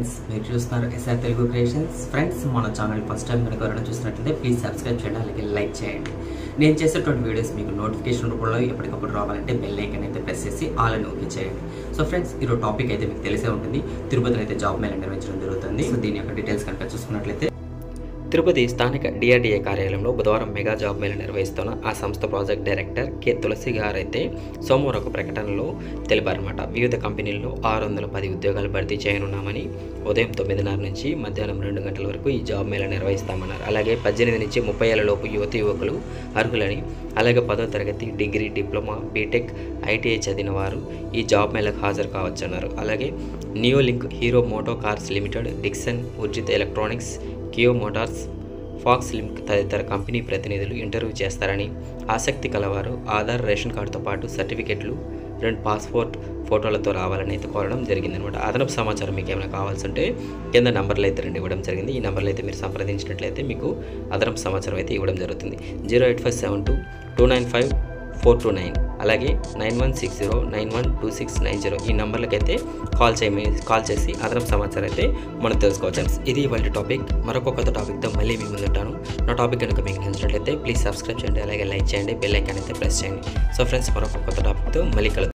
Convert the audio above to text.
friends మీరు చూస్తున్నారు SR Telugu creations friends మన ఛానల్ ఫస్ట్ టైం కనుక ఎవరైనా చూసినట్లయితే ప్లీజ్ సబ్స్క్రైబ్ చేయండి అలాగే లైక్ చేయండి నేను చేసేటువంటి వీడియోస్ మీకు నోటిఫికేషన్ రూపంలో ఎప్పటికప్పుడు రావాలంటే బెల్ ఐకన్ అయితే ప్రెస్ చేసి ఆల్ అని ఓకే చేయండి సో ఫ్రెండ్స్ ఈరోజు టాపిక్ అయితే మీకు తెలిసే ఉంటుంది తిరుపతిలో అయితే జాబ్ మేళ నిర్వహించడం జరుగుతుంది సో దీని యొక్క డీటెయిల్స్ కనుక చూసుకున్నట్లయితే తిరుపతి స్థానిక డిఆర్డీఏ కార్యాలయంలో బుధవారం మెగా జాబ్ మేళ నిర్వహిస్తున్న ఆ సంస్థ ప్రాజెక్ట్ డైరెక్టర్ కె తులసి గారు అయితే సోమవారం ఒక ప్రకటనలో తెలిపారన్నమాట వివిధ కంపెనీల్లో ఆరు వందల పది ఉద్యోగాలు భర్తీ చేయనున్నామని ఉదయం తొమ్మిదిన్నర నుంచి మధ్యాహ్నం రెండు గంటల వరకు ఈ జాబ్ మేళ నిర్వహిస్తామన్నారు అలాగే పద్దెనిమిది నుంచి ముప్పై ఏళ్ల లోపు యువతి యువకులు అర్హులని అలాగే పదో తరగతి డిగ్రీ డిప్లొమా బీటెక్ ఐటీఐ చదివిన వారు ఈ జాబ్ మేళకు హాజరు కావచ్చన్నారు అలాగే Neolink Hero MotoCorp limited Dixon ఉర్జిత్ electronics Kia motors Foxlink తదితర కంపెనీ ప్రతినిధులు ఇంటర్వ్యూ చేస్తారని ఆసక్తి కలవారు ఆధార్ రేషన్ కార్డుతో పాటు సర్టిఫికెట్లు రెండు పాస్పోర్ట్ ఫోటోలతో రావాలని అయితే కోరడం జరిగిందనమాట అదనపు సమాచారం మీకు ఏమైనా కావాల్సి ఉంటే కింద నంబర్లు అయితే రెండు ఇవ్వడం జరిగింది ఈ నెంబర్లు అయితే మీరు సంప్రదించినట్లయితే మీకు అదనపు సమాచారం అయితే ఇవ్వడం జరుగుతుంది zero eight five seven two two nine five four two nine అలాగే nine one six zero nine one two six nine zero ఈ నెంబర్లకైతే కాల్ చేయమే కాల్ చేసి అదనపు సమాచారం అయితే మనం తెలుసుకోవచ్చు ఇది ఇవాళ టాపిక్ మరొక కొత్త టాపిక్తో మళ్ళీ మీ ముందుంటాను నా టాపిక్ కనుక మీకు నచ్చినట్లయితే ప్లీజ్ సబ్స్క్రైబ్ చేయండి అలాగే లైక్ చేయండి బెల్ ఐకాన్ అయితే ప్రెస్ చేయండి సో ఫ్రెండ్స్ మరొక కొత్త టాపిక్తో మళ్ళీ కలుద్దాం